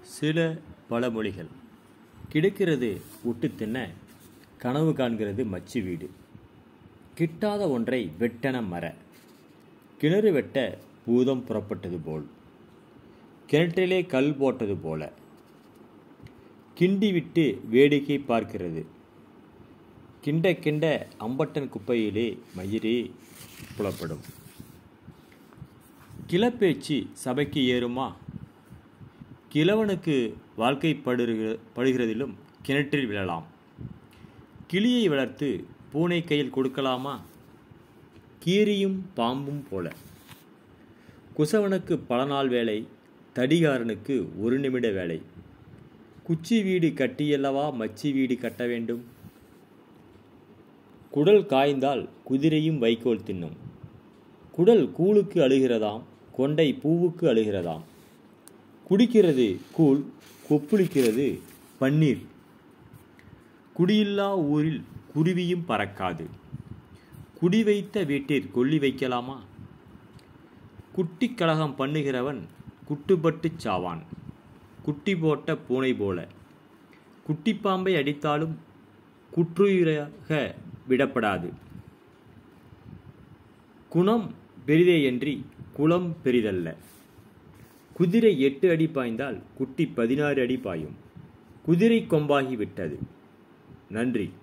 சில பழமொழிகள் கிடைக்கிறது விட்டு தின்ன கனவு காண்கிறது மச்சு வீடு கிட்டாத ஒன்றை வெட்டன மர கிணறு வெட்ட பூதம் புறப்பட்டது போல் கிணற்றிலே கல் போட்டது போல கிண்டி விட்டு வேடிக்கை பார்க்கிறது கிண்ட கிண்ட அம்பட்டன் குப்பையிலே மயிரே புலப்படும் கிளப்பேச்சு சபைக்கு ஏறுமா கிழவனுக்கு வாழ்க்கை படுகிற படுகிறதிலும் கிணற்றில் விழலாம் கிளியை வளர்த்து பூனை கையில் கொடுக்கலாமா கீரியும் பாம்பும் போல குசவனுக்கு பல நாள் வேலை தடிகாரனுக்கு ஒரு நிமிட வேலை குச்சி வீடு கட்டியல்லவா மச்சி வீடு கட்ட வேண்டும் குடல் காய்ந்தால் குதிரையும் வைக்கோல் தின்னும் குடல் கூழுக்கு அழுகிறதாம் கொண்டை பூவுக்கு அழுகிறதாம் குடிக்கிறது கூழ் கொப்புளிக்கிறது பன்னீர் குடியில்லா ஊரில் குருவியும் பறக்காது குடி வைத்த வீட்டில் கொல்லி வைக்கலாமா குட்டி கலகம் பண்ணுகிறவன் குட்டுப்பட்டுச் சாவான் குட்டி போட்ட பூனை போல குட்டி பாம்பை அடித்தாலும் குற்றுயிராக விடப்படாது குணம் பெரிதேயன்றி குளம் பெரிதல்ல குதிரை எட்டு அடி பாய்ந்தால் குட்டி பதினாறு அடி பாயும் குதிரை கொம்பாகி விட்டது நன்றி